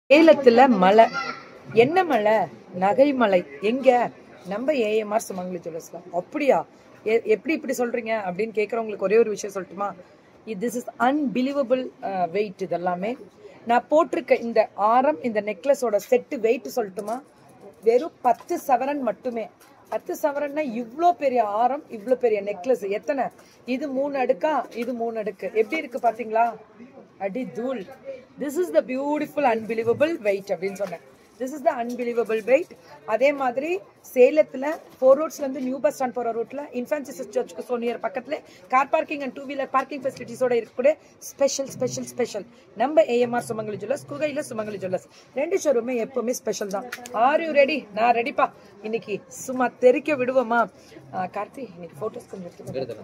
சேலத்துல மலை என்ன மலை நகை மலை எங்க நம்ம ஏஎம்ஆர் சுமங்கலி ஜுவல்லர்ஸ்ல அப்படியா எ- எப்படி இப்படி சொல்றீங்க அப்படின்னு கேட்கறவங்களுக்கு ஒரே ஒரு விஷயம் சொல்லட்டுமா திஸ் இஸ் அன்பிலீவபிள் வெயிட் இதெல்லாமே நான் போட்டிருக்க இந்த ஆரம் இந்த நெக்லஸோட செட்டு வெயிட் சொல்லட்டுமா வெறும் பத்து சவரன் மட்டுமே பத்து சவரன்னா இவ்ளோ பெரிய ஆரம் இவ்ளோ பெரிய நெக்லஸ் எத்தனை இது மூணு அடுக்கா இது மூணு அடுக்கு எப்படி இருக்கு பாத்தீங்களா அடி தூள் this is the beautiful unbelievable weight அப்படின்னு சொன்னேன் this is the unbelievable weight அதே மாதிரி சேலத்துல ஃபோர் ரோட்ஸ்ல இருந்து நியூ பஸ் ஸ்டாண்ட் போற ரூட்ல இன்ஃபான்சிஸ் சர்ச்சுக்கு சோனியர் பக்கத்துல car parking and two wheeler parking ஃபெசிலிட்டிஸோட இருக்கக்கூடிய ஸ்பெஷல் ஸ்பெஷல் ஸ்பெஷல் நம்ம ஏஎம்ஆர் சுமங்கலி ஜுவல்லர்ஸ் குகையில சுமங்கலி ஜுவல்லர்ஸ் ரெண்டு ஷோரூமே எப்பவுமே ஸ்பெஷல் தான் ஆர் யூ ரெடி நான் ரெடிப்பா இன்னைக்கு சும்மா தெறிக்க விடுவோமா ஆ, கார்த்தி இன்னைக்கு போட்டோஸ் கொஞ்சம் எடுத்துக்கோ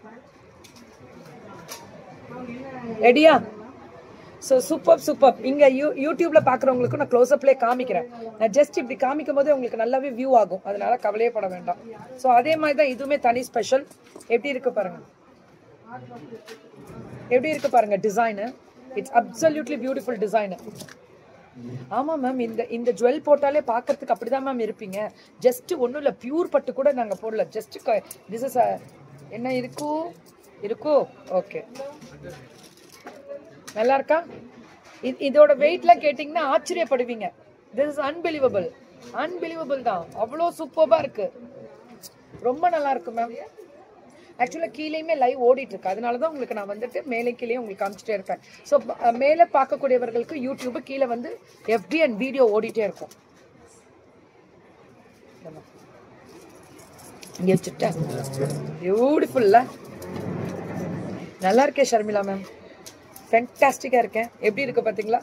ரெடியா ஸோ சூப்பர் சூப்பர் இங்க யூ யூடியூப்ல பாக்குறவங்களுக்கு நான் க்ளோஸ் அப்லேயே காமிக்கிறேன் நான் ஜஸ்ட் இப்படி காமிக்கும் போது உங்களுக்கு நல்லாவே வியூ ஆகும் அதனால கவலையே பட வேண்டாம் ஸோ அதே மாதிரி தான் இதுவுமே தனி ஸ்பெஷல் எப்படி இருக்கு பாருங்க எப்படி இருக்கு பாருங்க design it's absolutely beautiful design ஆமா மேம் இந்த இந்த ஜுவல் போட்டாலே பார்க்கறதுக்கு அப்படிதான் மேம் இருப்பீங்க ஜஸ்ட் ஒன்றும் இல்லை பியூர் பட்டு கூட நாங்க போடல ஜஸ்ட் திஸ் இஸ் என்ன இருக்கோ இருக்கோ ஓகே நல்லா இருக்கா இது- இதோட வெயிட்லாம் கேட்டிங்கன்னா ஆச்சரியப்படுவீங்க திஸ் இஸ் அன்பிலீவபிள் அன்பிலீவபிள் தான் அவ்வளோ சூப்பராக இருக்கு ரொம்ப நல்லா இருக்கு மேம் ஆக்சுவலாக கீழேயுமே லைவ் ஓடிட்டு இருக்கு அதனால தான் உங்களுக்கு நான் வந்துட்டு மேலே கீழே உங்களுக்கு காமிச்சிட்டே இருக்கேன் ஸோ மேலே பார்க்கக்கூடியவர்களுக்கு யூடியூப் கீழே வந்து எஃப்டி அண்ட் வீடியோ ஓடிட்டே இருக்கும் இங்கே வச்சுட்டேன் பியூட்டிஃபுல்ல நல்லா இருக்கே ஷர்மிளா மேம் ஃபென்டாஸ்டிக்காக இருக்கேன் எப்படி இருக்கு பார்த்தீங்களா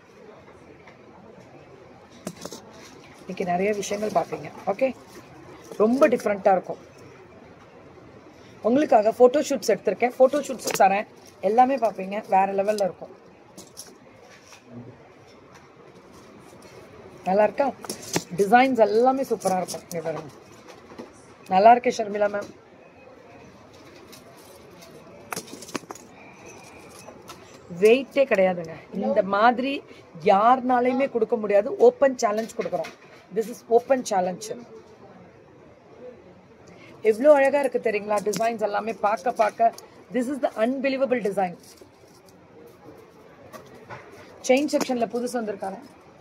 இன்னைக்கு நிறைய விஷயங்கள் பார்ப்பீங்க ஓகே ரொம்ப டிஃப்ரெண்ட்டாக இருக்கும் உங்களுக்காக ஃபோட்டோ ஷூட்ஸ் எடுத்திருக்கேன் ஃபோட்டோ ஷூட்ஸ் தரேன் எல்லாமே பார்ப்பீங்க வேற லெவலில் இருக்கும் நல்லா இருக்கா டிசைன்ஸ் எல்லாமே சூப்பராக இருக்கும் இங்க பாருங்க நல்லா இருக்கே ஷர்மிளா மேம் வெயிட்டே கிடையாதுங்க இந்த மாதிரி யாருனாலையுமே கொடுக்க முடியாது ஓப்பன் சேலஞ்ச் கொடுக்குறோம் திஸ் இஸ் ஓப்பன் சேலஞ்ச் எவ்வளோ அழகா இருக்கு தெரியுங்களா டிசைன்ஸ் எல்லாமே பார்க்க பார்க்க this is the unbelievable design chain செக்ஷன்ல புதுசு வந்திருக்காங்க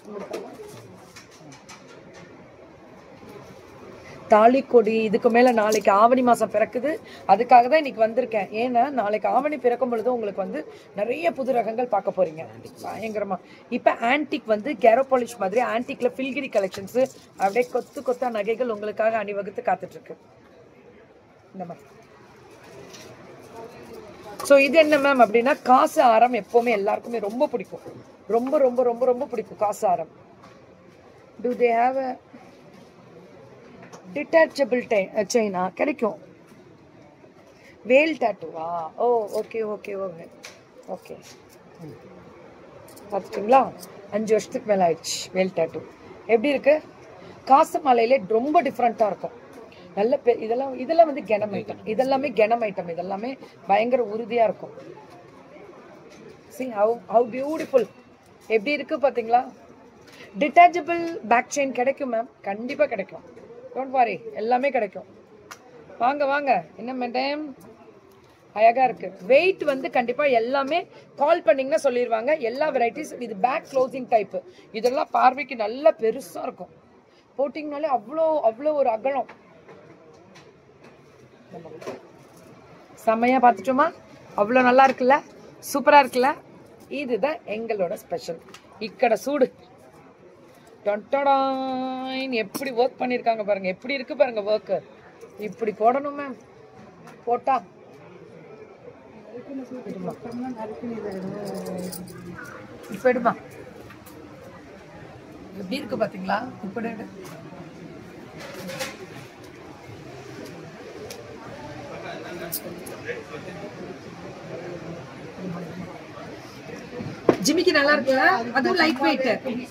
தாலிக்கொடி இதுக்கு மேல நாளைக்கு ஆவணி மாசம் பிறக்குது அதுக்காக தான் இன்னைக்கு வந்திருக்கேன் ஏன்னா நாளைக்கு ஆவணி பிறக்கும் பொழுது உங்களுக்கு வந்து நிறைய புது ரகங்கள் பார்க்க போறீங்க பயங்கரமா இப்ப ஆன்டிக் வந்து கேரோ பாலிஷ் மாதிரி ஆன்டிக்ல ஃபில்கிரி கலெக்ஷன்ஸ் அப்படியே கொத்து கொத்தா நகைகள் உங்களுக்காக அணிவகுத்து காத்துட்டு இருக்கு இந்த மாதிரி ஸோ இது என்ன மேம் அப்படின்னா காசு ஆரம் எப்பவுமே எல்லாருக்குமே ரொம்ப பிடிக்கும் ரொம்ப ரொம்ப ரொம்ப ரொம்ப பிடிக்கும் காசு ஆரம் do they have a detachable செயினா கிடைக்கும் வேல் டாட்டுவா oh okay okay okay okay பார்த்துட்டிங்களா அஞ்சு வருஷத்துக்கு மேலே ஆயிடுச்சு வேல் டாட்டு எப்படி இருக்கு காசு மாலையிலே ரொம்ப டிஃப்ரெண்ட்டாக இருக்கும் நல்ல பெ இதெல்லாம் இதெல்லாம் வந்து கெனம் ஐட்டம் இதெல்லாமே கெனம் ஐட்டம் இதெல்லாமே பயங்கர உறுதியாக இருக்கும் see how how பியூட்டிஃபுல் எப்படி இருக்கு பாத்தீங்களா டிட்டாச்சபிள் பேக் செயின் கிடைக்கும் மேம் கண்டிப்பா கிடைக்கும் டோன்ட் வாரி எல்லாமே கிடைக்கும் வாங்க வாங்க என்ன மேடம் அழகா இருக்கு வெயிட் வந்து கண்டிப்பா எல்லாமே கால் பண்ணீங்கன்னா சொல்லிடுவாங்க எல்லா வெரைட்டிஸ் இது பேக் க்ளோசிங் டைப் இதெல்லாம் பார்வைக்கு நல்லா பெருசா இருக்கும் போட்டிங்கனாலே அவ்வளோ அவ்வளோ ஒரு அகலம் செம்மையா பார்த்துட்டோமா அவ்வளோ நல்லா இருக்குல்ல சூப்பரா இருக்குல்ல இதுதான் எங்களோட ஸ்பெஷல் இக்கட சூடு டொண்டடாயின் எப்படி ஒர்க் பண்ணியிருக்காங்க பாருங்க எப்படி இருக்கு பாருங்க ஒர்க்கு இப்படி போடணும் மேம் போட்டா இருமா. இப்ப எடுமா எப்படி இருக்கு பாத்தீங்களா இப்படி எடு ஜிமிக்கு நல்லா இருக்குல்ல அதுவும் லைட் வெயிட்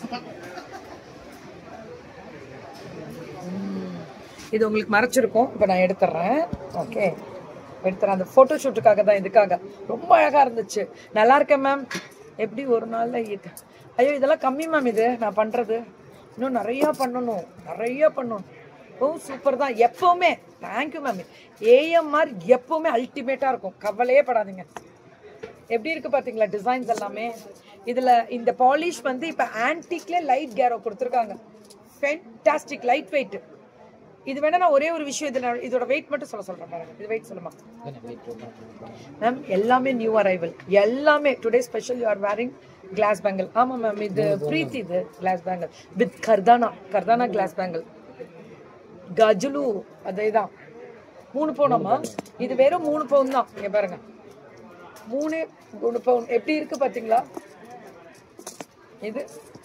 இது உங்களுக்கு மறைச்சிருக்கும் இப்போ நான் எடுத்துடுறேன் ஓகே எடுத்துறேன் அந்த ஃபோட்டோ ஷூட்டுக்காக தான் இதுக்காக ரொம்ப அழகா இருந்துச்சு நல்லா இருக்கேன் மேம் எப்படி ஒரு நாள்ல இது ஐயோ இதெல்லாம் கம்மி மேம் இது நான் பண்றது இன்னும் நிறைய பண்ணணும் நிறைய பண்ணணும் ஓ சூப்பர் தான் எப்பவுமே தேங்க்யூ மேம் ஏஎம்ஆர் எப்பவுமே அல்டிமேட்டா இருக்கும் கவலையே படாதீங்க எப்படி இருக்கு பாத்தீங்களா டிசைன்ஸ் எல்லாமே இதுல இந்த பாலிஷ் வந்து இப்ப ஆன்டிக்ல லைட் கேரோ கொடுத்துருக்காங்க ஃபென்டாஸ்டிக் லைட் வெயிட் இது வேணா நான் ஒரே ஒரு விஷயம் இதுல இதோட வெயிட் மட்டும் சொல்ல சொல்றேன் பாருங்க இது வெயிட் சொல்லுமா மேம் எல்லாமே நியூ அரைவல் எல்லாமே today special you are wearing glass bangle ஆமா மேம் இது பிரீத்தி இது கிளாஸ் பேங்கிள் வித் கர்தானா கர்தானா கிளாஸ் பேங்கிள் கஜுலு அதேதான் மூணு பவுனம்மா இது வெறும் மூணு பவுன் தான் இங்க பாருங்க மூணு மூணு பவுன் எப்படி இருக்கு பாத்தீங்களா இது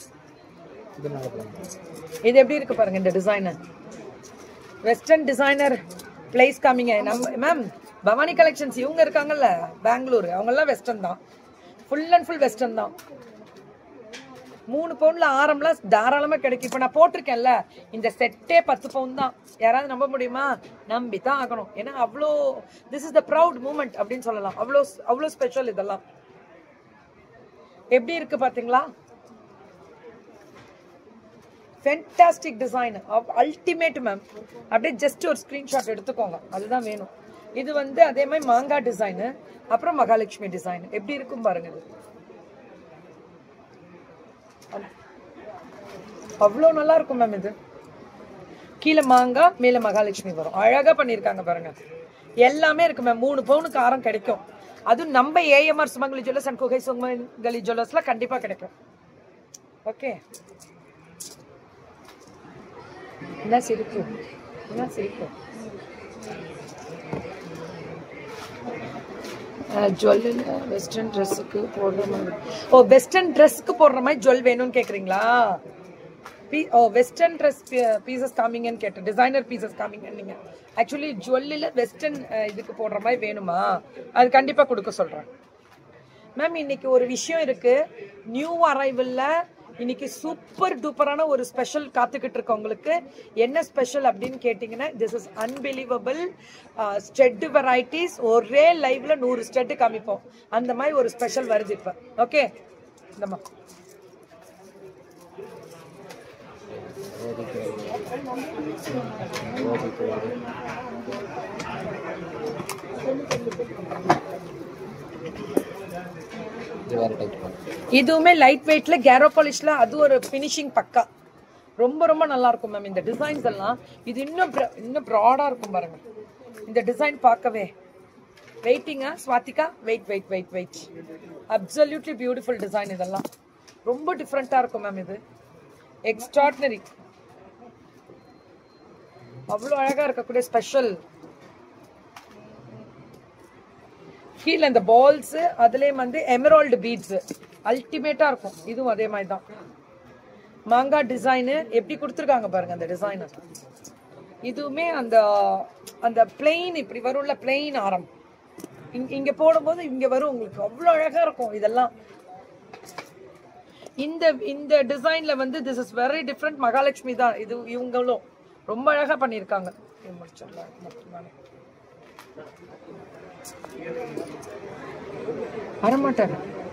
இது எப்படி இருக்கு பாருங்க இந்த டிசைனர் வெஸ்டர்ன் டிசைனர் பிளேஸ் காமிங்க நம்ம மேம் பவானி கலெக்ஷன்ஸ் இவங்க இருக்காங்கல்ல பெங்களூர் அவங்க எல்லாம் வெஸ்டர்ன் தான் ஃபுல் அண்ட் ஃபுல் வெஸ்டர்ன் தான் மூணு பவுன்ல ஆரம்லாம் தாராளமா கிடைக்கும் இப்போ நான் போட்டிருக்கேன்ல இந்த செட்டே பத்து பவுன் தான் யாராவது நம்ப முடியுமா நம்பி தான் ஆகணும் ஏன்னா அவ்வளோ this is the proud moment அப்படின்னு சொல்லலாம் அவ்வளோ அவ்வளோ ஸ்பெஷல் இதெல்லாம் எப்படி இருக்கு பாத்தீங்களா ஃபென்டாஸ்டிக் டிசைன் அல்டிமேட் மேம் அப்படியே ஜஸ்ட் ஒரு ஸ்க்ரீன்ஷாட் எடுத்துக்கோங்க அதுதான் வேணும் இது வந்து அதே மாதிரி மாங்காய் டிசைனு அப்புறம் மகாலட்சுமி டிசைன் எப்படி இருக்கும் பாருங்க இது அவ்வளோ நல்லா இருக்கும் மேம் இது கீழே மாங்காய் மேலே மகாலட்சுமி வரும் அழகா பண்ணியிருக்காங்க பாருங்க எல்லாமே இருக்கு மேம் மூணு பவுனுக்கு ஆரம் கிடைக்கும் அதுவும் நம்ம ஏஎம்ஆர் சுமங்கலி ஜுவல்லர்ஸ் அண்ட் குகை சுமங்கலி ஜுவல்லர்ஸ்ல கண்டிப்பா கிடைக்கும் ஓகே என்ன சிரிப்பு என்ன சிரிப்பு ஜுவல்லில் வெஸ்டர்ன் ட்ரெஸ்ஸுக்கு போடுற மாதிரி ஓ வெஸ்டர்ன் ட்ரெஸ்க்கு போடுற மாதிரி ஜுவல் வேணும்னு கேட்குறீங்களா பீ ஓ வெஸ்டர்ன் ட்ரெஸ் பீசஸ் காமிங்கன்னு கேட்டேன் டிசைனர் பீசஸ் காமிங்கன்னு நீங்கள் ஆக்சுவலி ஜுவல்லில் வெஸ்டர்ன் இதுக்கு போடுற மாதிரி வேணுமா அது கண்டிப்பாக கொடுக்க சொல்கிறேன் மேம் இன்னைக்கு ஒரு விஷயம் இருக்கு நியூ அரைவல்ல இன்னைக்கு சூப்பர் டூப்பரான ஒரு ஸ்பெஷல் காத்துக்கிட்டு இருக்கு உங்களுக்கு என்ன ஸ்பெஷல் அப்படின்னு கேட்டிங்கன்னா this is unbelievable stud varieties ஒரே லைவ்ல நூறு ஸ்டெட் காமிப்போம் அந்த மாதிரி ஒரு ஸ்பெஷல் வருது இப்போ ஓகே இந்தம்மா இதுவுமே லைட் வெயிட்ல கேரோ பாலிஷ்ல அது ஒரு ஃபினிஷிங் பக்கா ரொம்ப ரொம்ப நல்லா இருக்கும் மேம் இந்த டிசைன்ஸ் எல்லாம் இது இன்னும் bra- இன்னும் ப்ராடா இருக்கும் பாருங்க இந்த டிசைன் பார்க்கவே வெயிட்டிங்கா Swathika wait wait wait wait absolutely beautiful design இதெல்லாம் ரொம்ப டிஃப்ரெண்ட்டாக இருக்கும் மேம் இது எக்ஸ்ட்ராடினரி அவ்வளோ அழகா இருக்கக்கூடிய ஸ்பெஷல் கீழே இந்த பால்ஸ் அதுலயே வந்து எமரால்டு பீட்ஸ் அல்டிமேட்டா இருக்கும் இதுவும் அதே மாதிரி தான் மாங்காய் டிசைனு எப்படி கொடுத்துருக்காங்க பாருங்க அந்த டிசைனர் இதுவுமே அந்த அந்த பிளெயின் இப்படி வரும்ல பிளெயின் ஆரம் இங்க இங்க போடும்போது இங்க வரும் உங்களுக்கு அவ்வளோ அழகா இருக்கும் இதெல்லாம் இந்த இந்த டிசைன்ல வந்து this is very different Mahalakshmi தான் இது இவங்களும் ரொம்ப அழகா பண்ணியிருக்காங்க இது முடிச்சிடலாம் இது மட்டும்தானே வரமாட்டேன்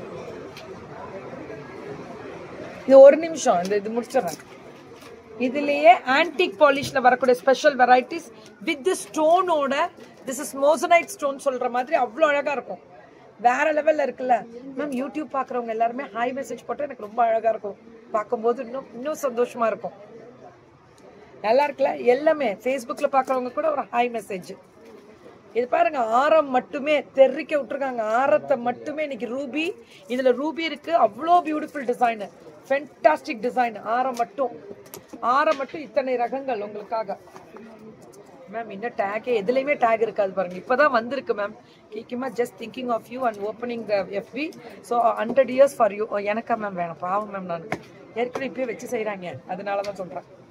இது ஒரு நிமிஷம் இந்த இது முடிச்சிடுறேன் இதுலயே ஆன்டிக் பாலிஷ்ல வரக்கூடிய ஸ்பெஷல் வெரைட்டிஸ் வித் ஸ்டோனோட திஸ் இஸ் மோசனைட் ஸ்டோன் சொல்ற மாதிரி அவ்வளோ அழகா இருக்கும் வேற லெவல்ல இருக்குல்ல மேம் யூடியூப் பாக்குறவங்க எல்லாருமே ஹாய் மெசேஜ் போட்டா எனக்கு ரொம்ப அழகா இருக்கும் பார்க்கும்போது இன்னும் இன்னும் சந்தோஷமா இருக்கும் நல்லா இருக்குல்ல எல்லாமே ஃபேஸ்புக்ல பாக்குறவங்க கூட ஒரு ஹாய் மெசேஜ் இது பாருங்க ஆரம் மட்டுமே தெறிக்க விட்டுருக்காங்க ஆரத்தை மட்டுமே இன்னைக்கு ரூபி இதுல ரூபி இருக்கு அவ்வளோ பியூட்டிஃபுல் டிசைன் ஃபென்டாஸ்டிக் டிசைன் ஆரம் மட்டும் ஆரம் மட்டும் இத்தனை ரகங்கள் உங்களுக்காக மேம் இன்னும் டேக்கே எதுலையுமே டேக் இருக்காது பாருங்க இப்பதான் வந்திருக்கு மேம் கீக்கிமா just thinking of you and opening the எஃபி so hundred years for you எனக்கா மேம் வேணும் பாவம் மேம் நான் ஏற்கனவே இப்பயே வச்சு செய்றாங்க அதனால தான் சொல்றேன்